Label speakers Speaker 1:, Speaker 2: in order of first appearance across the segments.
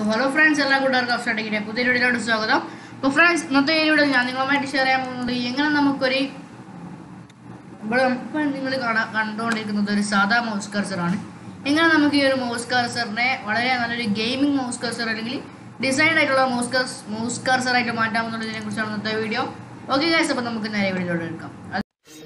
Speaker 1: hello friends എല്ലാ കൂട്ടുകാർക്കും അഫ്ഷാട്ടിക്കിൻ്റെ പുതിയ വീഡിയോയിലോട്ട് സ്വാഗതം അപ്പോൾ ഫ്രണ്ട്സ് ഇന്നത്തെ ഈ വീഡിയോ ഞാൻ നിങ്ങളുമായിട്ട് ഷെയർ ചെയ്യാൻ പോകുന്നത് എങ്ങനെ നമുക്കൊരു ഇവിടെ ഇപ്പം നിങ്ങൾ കാണാൻ കണ്ടുകൊണ്ടിരിക്കുന്നത് ഒരു സാധാ മൗസ് കർസറാണ് എങ്ങനെ നമുക്ക് ഈ ഒരു മൗസ് കർസറിനെ വളരെ നല്ലൊരു ഗെയിമിംഗ് മൗസ് കർസർ അല്ലെങ്കിൽ ഡിസൈൻ ആയിട്ടുള്ള മൗസ് കർസ് മൗസ് കർസറായിട്ട് മാറ്റാമെന്നുള്ളതിനെ കുറിച്ചാണ് ഇന്നത്തെ വീഡിയോ ഓക്കെ ഗൈസ് അപ്പോൾ നമുക്ക് നേരെ വീഡിയോയിലോട്ട് എടുക്കാം അത്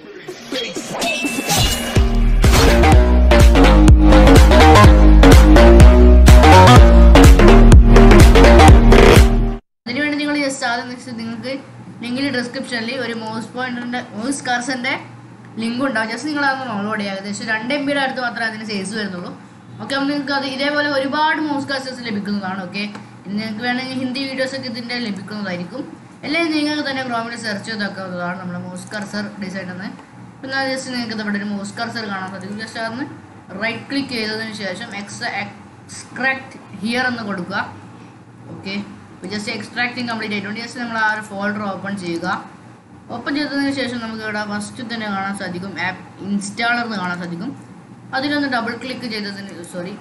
Speaker 1: അതിനുവേണ്ടി നിങ്ങൾ ജസ്റ്റ് ആദ്യം next നിങ്ങൾക്ക് ലിങ്കിൽ ഡിസ്ക്രിപ്ഷനിൽ ഒരു മൗസ് പോയിന്റിന്റെ മൗസ് കർസറിന്റെ ലിങ്ക് ഉണ്ടാവും ജസ്റ്റ് നിങ്ങൾ അതൊന്ന് ഡൗൺലോഡ് ചെയ്യുക ഏകദേശം രണ്ട് എം ബിയുടെ അടുത്ത് മാത്രമേ അതിന് സൈസ് വരുന്നുള്ളൂ ഓക്കെ അപ്പോൾ നിങ്ങൾക്ക് അത് ഇതേപോലെ ഒരുപാട് മൗസ് കർസേഴ്സ് ലഭിക്കുന്നതാണ് ഓക്കെ നിങ്ങൾക്ക് വേണമെങ്കിൽ ഹിന്ദി വീഡിയോസ് ഒക്കെ ഇതിൻ്റെ ലഭിക്കുന്നതായിരിക്കും അല്ലെങ്കിൽ നിങ്ങൾക്ക് തന്നെ ക്രോമിൽ സെർച്ച് ചെയ്ത് വെക്കാവുന്നതാണ് നമ്മുടെ മൗസ് കർസർ ഡിസൈൻ എന്ന് പിന്നെ ജസ്റ്റ് നിങ്ങൾക്ക് ഇവിടെ ഒരു മൗസ് കർസർ കാണാൻ സാധിക്കും ജസ്റ്റ് അതൊന്ന് റൈറ്റ് ക്ലിക്ക് ചെയ്തതിന് ശേഷം എക്സ് എക്സ്ട്രാക്ട് ഹിയർ എന്ന് കൊടുക്കുക ഓക്കെ ജസ്റ്റ് എക്സ്ട്രാക്ടിങ് കംപ്ലീറ്റ് ആയിട്ടുണ്ട് ജസ്റ്റ് നമ്മൾ ആ ഒരു ഫോൾഡർ ഓപ്പൺ ചെയ്യുക ഓപ്പൺ ചെയ്തതിന് ശേഷം നമുക്ക് ഇവിടെ ഫസ്റ്റ് തന്നെ കാണാൻ സാധിക്കും ആപ്പ് ഇൻസ്റ്റാളർ എന്ന് കാണാൻ സാധിക്കും അതിലൊന്ന് ഡബിൾ ക്ലിക്ക് ചെയ്തതിന് സോറി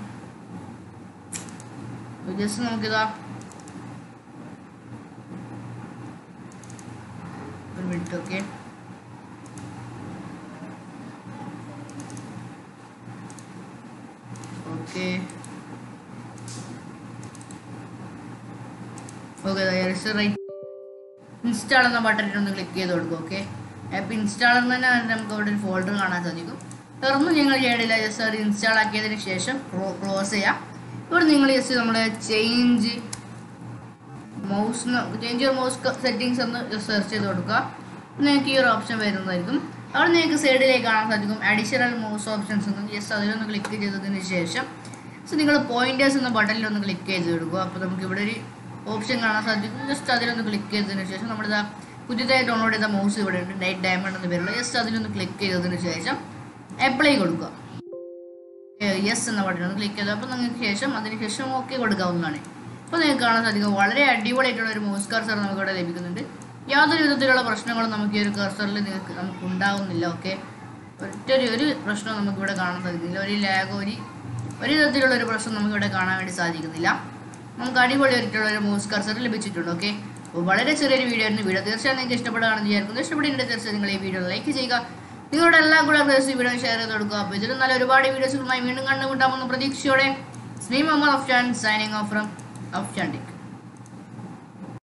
Speaker 1: ജസ്റ്റ് നമുക്കിതാ ഒരു minute okay okay okay right install എന്ന ബട്ടണിൽ ഒന്ന് ക്ലിക്ക് ചെയ്ത് കൊടുക്കും ഓക്കെ ആപ്പ് ഇൻസ്റ്റാൾ എന്ന് തന്നെ നമുക്ക് അവിടെ ഒരു ഫോൾഡർ കാണാൻ സാധിക്കും വേറൊന്നും നിങ്ങൾ ചെയ്യണില്ല ജസ്റ്റ് അത് ഇൻസ്റ്റാൾ ആക്കിയതിന് ശേഷം ക്ലോസ് ചെയ്യാം ഇവിടെ നിങ്ങൾ ജസ്റ്റ് നമ്മുടെ change mouse change your mouse settings എന്ന് സെർച്ച് ചെയ്ത് കൊടുക്കുക നിങ്ങൾക്ക് ഈ ഒരു ഓപ്ഷൻ വരുന്നതായിരിക്കും അവിടെ നിങ്ങൾക്ക് സൈഡിലേക്ക് കാണാൻ സാധിക്കും അഡീഷണൽ മൗസ് ഓപ്ഷൻസ് എന്ന് ജസ്റ്റ് അതിലൊന്ന് ക്ലിക്ക് ചെയ്തതിന് ശേഷം സോ നിങ്ങൾ പോയിന്റേഴ്സ് എന്ന ബട്ടണിൽ ഒന്ന് ക്ലിക്ക് ചെയ്ത് കൊടുക്കുക അപ്പോൾ നമുക്ക് ഇവിടെ ഒരു ഓപ്ഷൻ കാണാൻ സാധിക്കും ജസ്റ്റ് അതിലൊന്ന് ക്ലിക്ക് ചെയ്തതിന് ശേഷം നമ്മുടെ പുതിയതായി ഡൗൺലോഡ് ചെയ്ത മൗസ് ഇവിടെ ഉണ്ട് നൈറ്റ് ഡയമണ്ട് എന്ന് പേരുള്ള ജസ്റ്റ് അതിലൊന്ന് ക്ലിക്ക് ചെയ്തതിന് ശേഷം അപ്ലൈ കൊടുക്കുക യെസ് എന്ന ബട്ടൺ ഒന്ന് ക്ലിക്ക് ചെയ്തു അപ്പോൾ നിങ്ങൾക്ക് ശേഷം അതിന് ശേഷം ഓക്കെ കൊടുക്കാവുന്നതാണ് അപ്പോൾ നിങ്ങൾക്ക് കാണാൻ സാധിക്കും വളരെ അടിപൊളിയായിട്ടുള്ള ഒരു മൗസ് കർസർ നമുക്ക് ഇവിടെ ലഭിക്കുന്നുണ്ട് യാതൊരു വിധത്തിലുള്ള പ്രശ്നങ്ങളും നമുക്ക് ഈ ഒരു കർസറിൽ നിങ്ങൾക്ക് നമുക്ക് ഉണ്ടാവുന്നില്ല ഓക്കെ ഒറ്റൊരു ഒരു പ്രശ്നവും നമുക്ക് ഇവിടെ കാണാൻ സാധിക്കുന്നില്ല ഒരു ലാഗ് ഒരു ഒരു വിധത്തിലുള്ള ഒരു പ്രശ്നം നമുക്ക് ഇവിടെ കാണാൻ വേണ്ടി സാധിക്കുന്നില്ല നമുക്ക് അടിപൊളിയായിട്ടുള്ള ഒരു മൗസ് കർസർ ലഭിച്ചിട്ടുണ്ട് ഓക്കെ അപ്പോൾ വളരെ ചെറിയൊരു വീഡിയോ ആയിരുന്നു വീഡിയോ തീർച്ചയായും നിങ്ങൾക്ക് ഇഷ്ടപ്പെടുകയാണെന്ന് വിചാരിക്കുന്നു ഇഷ്ടപ്പെടുന്നുണ്ട് തീർച്ചയായും നിങ്ങൾ ഈ വീഡിയോ ലൈക്ക് ചെയ്യുക നിങ്ങളുടെ എല്ലാ കൂടെ ഈ വീഡിയോ ഷെയർ ചെയ്ത് കൊടുക്കുക അപ്പോൾ ഇതിലും നല്ല ഒരുപാട് വീഡിയോസുകളുമായി വീണ്ടും കണ്ടുമുട്ടാമെന്ന പ്രതീക്ഷയോടെ സ്മീ Muhammad Afshan signing off from Afshan tick